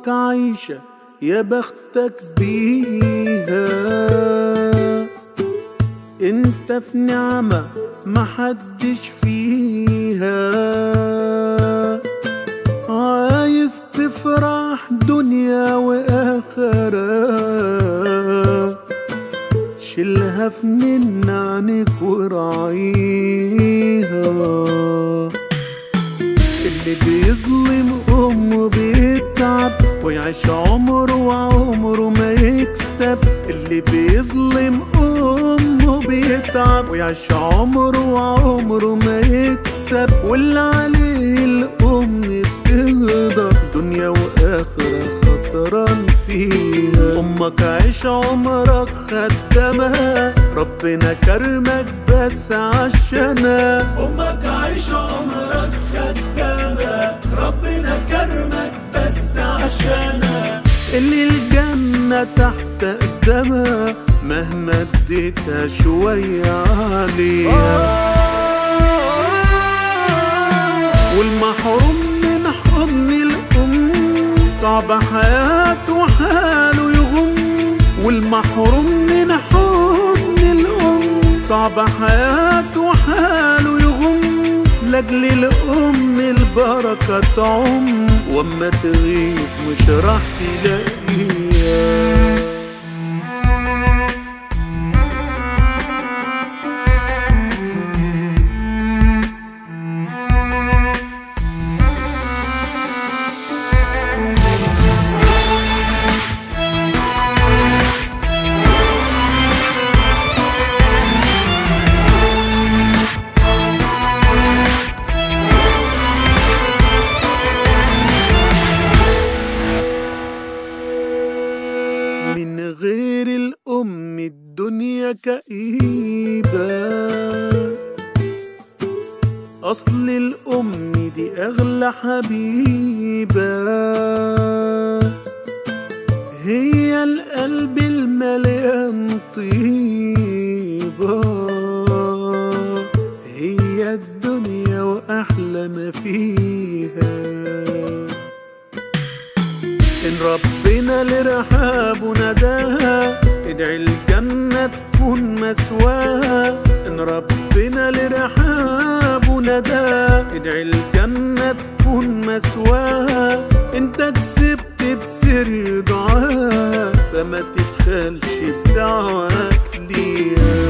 امك عايشة يا بختك بيها انت في نعمة محدش فيها عايز تفرح دنيا واخرة شيلها في نن عنك وراعيها اللي بيظلم امه بيتعب ويعيش عمره وعمره ما يكسب اللي بيظلم امه بيتعب ويعيش عمره وعمره ما يكسب واللي عليه الام بتهضر دنيا واخره خسران فيها امك عيش عمرك خدمها ربنا كرمك بس عشانها امك عايش عمرك خدامة ربنا كرمك بس عشانها اللي الجنة تحت قدمها مهما اديتها شوية عليها والمحروم من حضن الأم صعب حياته وحاله يغم والمحروم من حضن الأم صعب حياته وحاله يغم لاجل الأم البركة تعم واما تغيب مش راح تلاقيها من غير الأم الدنيا كئيبة أصل الأم دي أغلى حبيبة هي القلب المليان طيبة هي الدنيا وأحلى ما فيها إن ربنا لرحاب نداها ادعي الجنة تكون مسواها إن ربنا لرحاب نداها ادعي الجنة تكون مسواها انت كسبت بسر دعاها فما تبخلش بدعواك ليها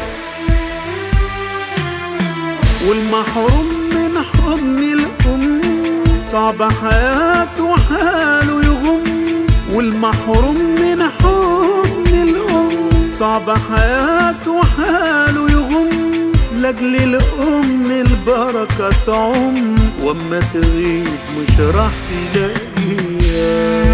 والمحروم من حضن الأم صعب حياته وحاله يغم والمحروم من حضن الأم صعب حياته وحاله يغم لاجل الأم البركة تعم واما تغيب مش راح تلاقيها